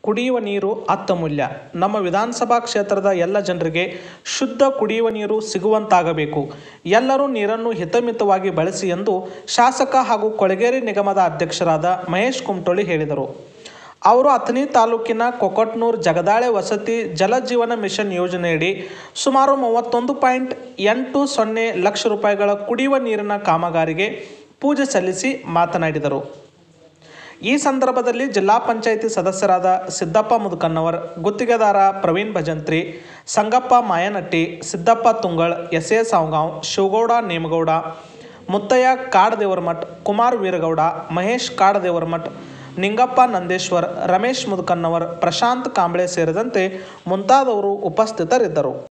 ಕುಡಿಯುವ ನೀರು ಅತ್ಯಮೂಲ್ಯ ನಮ್ಮ ವಿಧಾನಸಭಾ ಕ್ಷೇತ್ರದ ಎಲ್ಲ ಜನರಿಗೆ ಶುದ್ಧ ಕುಡಿಯುವ ನೀರು ಸಿಗುವಂತಾಗಬೇಕು ಎಲ್ಲರೂ ನೀರನ್ನು ಹಿತಮಿತವಾಗಿ ಬಳಸಿ ಎಂದು ಶಾಸಕ ಹಾಗೂ ಕೊಳಗೇರಿ ನಿಗಮದ ಅಧ್ಯಕ್ಷರಾದ ಮಹೇಶ್ ಕುಮಟೊಳ್ಳಿ ಹೇಳಿದರು ಅವರು ಅಥಣಿ ತಾಲೂಕಿನ ಕೊಕಟ್ನೂರ್ ಜಗದಾಳೆ ವಸತಿ ಜಲಜೀವನ ಮಿಷನ್ ಯೋಜನೆಯಡಿ ಸುಮಾರು ಮೂವತ್ತೊಂದು ಪಾಯಿಂಟ್ ಎಂಟು ಸೊನ್ನೆ ಲಕ್ಷ ರೂಪಾಯಿಗಳ ಕುಡಿಯುವ ನೀರಿನ ಕಾಮಗಾರಿಗೆ ಪೂಜೆ ಸಲ್ಲಿಸಿ ಮಾತನಾಡಿದರು ಈ ಸಂದರ್ಭದಲ್ಲಿ ಜಿಲ್ಲಾ ಪಂಚಾಯಿತಿ ಸದಸ್ಯರಾದ ಸಿದ್ದಪ್ಪ ಮುದುಕನ್ನವರ್ ಗುತ್ತಿಗೆದಾರ ಪ್ರವೀಣ್ ಭಜಂತ್ರಿ ಸಂಗಪ್ಪ ಮಾಯನಟ್ಟಿ ಸಿದ್ದಪ್ಪ ತುಂಗಳ್ ಎಸ್ ಎ ಸಾವ್ಗಾಂವ್ ಶಿವಗೌಡ ನೇಮಗೌಡ ಮುತ್ತಯ್ಯ ಕಾಡದೇವರಮಠ್ ಕುಮಾರ್ ವೀರಗೌಡ ಮಹೇಶ್ ಕಾಡದೇವರಮಠ್ ನಿಂಗಪ್ಪ ನಂದೇಶ್ವರ್ ರಮೇಶ್ ಮುದುಕನ್ನವರ್ ಪ್ರಶಾಂತ್ ಕಾಂಬ್ಳೆ ಸೇರಿದಂತೆ ಮುಂತಾದವರು ಉಪಸ್ಥಿತರಿದ್ದರು